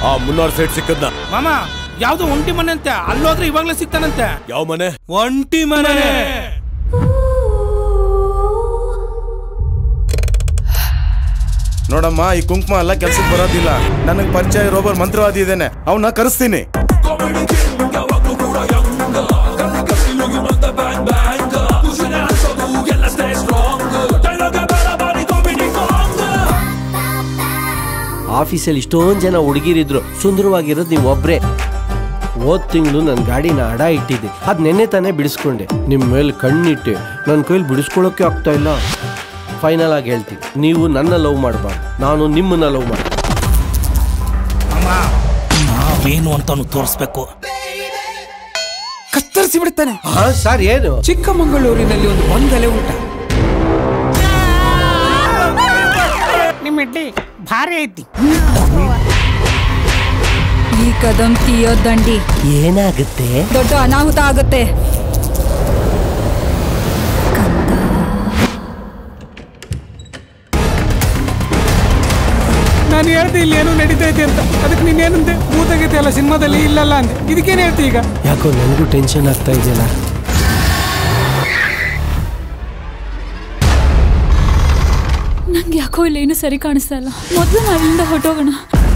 ಆ ಮುನ್ನಾರ್ ಸೈಡ್ ಸಿಕ್ಕದ್ನ ಮಾಮ ಯಾವ್ದೋ ಒಂಟಿ ಮನೆ ಅಂತೆ ಅಲ್ಲೋದ್ರೆ ಇವಾಗ್ಲೇ ಸಿಗ್ತಾನಂತೆ ಯಾವ ಮನೆ ಒಂಟಿ ಮನೆ ನೋಡಮ್ಮ ಈ ಕುಂಕುಮ ಎಲ್ಲ ಕೆಲ್ಸಕ್ಕೆ ಬರೋದಿಲ್ಲ ನನಗೆ ಪರಿಚಯ ಇರೋಬರ್ ಮಂತ್ರವಾದಿ ಇದ್ದೇನೆ ಅವನ್ನ ಕರೆಸ್ತೀನಿ ಆಫೀಸಲ್ಲಿ ಇಷ್ಟೊಂದು ಜನ ಹುಡುಗಿರಿದ್ರು ಸುಂದರವಾಗಿರೋದು ನೀವು ಒಬ್ರೇ ಹೋದ್ ತಿಂಗಳು ನನ್ನ ಗಾಡಿನ ಅಡ ಇಟ್ಟಿದ್ದೆ ಅದು ನೆನ್ನೆ ತಾನೇ ಬಿಡಿಸ್ಕೊಂಡೆ ನಿಮ್ಮ ಮೇಲೆ ಕಣ್ಣಿಟ್ಟೆ ನನ್ನ ಕೈಲಿ ಬಿಡಿಸ್ಕೊಳ್ಳೋಕೆ ಆಗ್ತಾ ಇಲ್ಲ ಫೈನಲ್ ಆಗಿ ಹೇಳ್ತೀನಿ ನೀವು ನನ್ನ ಲವ್ ಮಾಡಬಾರ್ದು ನಾನು ನಿಮ್ಮನ್ನ ಲವ್ ಮಾಡಿ ಮಾಮ ನಾವೇನು ಅಂತಾನು ತೋರಿಸ್ಬೇಕು ಕತ್ತರಿಸಿ ಬಿಡ್ತಾನೆ ಹಾ ಸರ್ ಏನು ಚಿಕ್ಕಮಗಳೂರಿನಲ್ಲಿ ಒಂದು ಬಂಗಲೆ ಊಟ ನಿಮ್ಮ ಇಡ್ಲಿ ಭಾರಿ ಐತಿ ಈ ಕದಂ ತೀಯೋ ದಂಡಿ ಏನಾಗುತ್ತೆ ದೊಡ್ಡ ಅನಾಹುತ ಆಗುತ್ತೆ ನಾನು ಹೇಳ್ದೆ ಇಲ್ಲಿ ಏನೋ ನಡೀತೈತೆ ಅಂತ ಅದಕ್ಕೆ ನೀನೇನಂದೆ ಭೂತಗೀತೆ ಅಲ್ಲ ಸಿನಿಮಾದಲ್ಲಿ ಇಲ್ಲಲ್ಲ ಅಂದೆ ಇದಕ್ಕೇನು ಹೇಳ್ತಿ ಈಗ ಯಾಕೋ ನನಗೂ ಟೆನ್ಷನ್ ಆಗ್ತಾ ಇದೆಯಲ್ಲ ನಂಗೆ ಯಾಕೋ ಇಲ್ಲ ಏನು ಸರಿ ಕಾಣಿಸ್ತಾ ಇಲ್ಲ ಮೊದಲು ನಾವಿಂದ ಹೊಟ್ಟೋಗೋಣ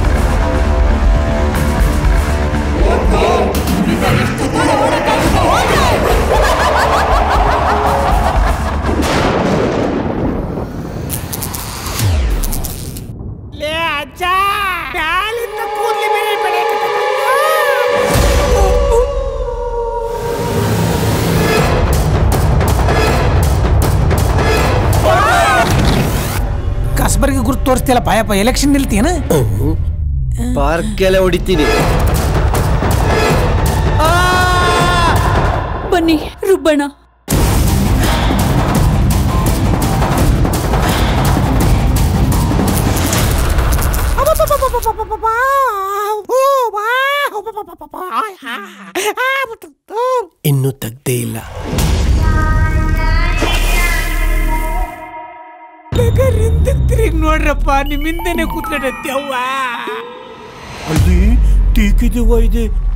ಲೇ ಅಜ್ಜ ಮ್ಯಾಲಿಂದ ಕೂದ್ಲಿ ಬೇರೆ ಬೆಳೆಯಕತ್ತದ. ಕಸ್ಬರ್ಗೆ ಗುರುತು ತೋರಿಸ್ತಿಲ್ಲ ಪಾಯಪ್ಪ ಎಲೆಕ್ಷನ್ ನಿಲ್ತೀನ ಪಾರ್ಕೆಲ್ಲ ಹೊಡಿತೀನಿ ಬನ್ನಿ ರುಬ್ಬಣ ಇನ್ನೂ ತಗ್ದೇ ಇಲ್ಲ ತಿರುಗಿ ನೋಡ್ರಪ್ಪ ನಿಮ್ಮಿಂದನೇ ಕೂತ್ಕೊಂಡತ್ತೆ ಅವ್ವ ಅಲ್ಲಿ ಟೀಕೆ ದೆವ್ವ ಇದೆ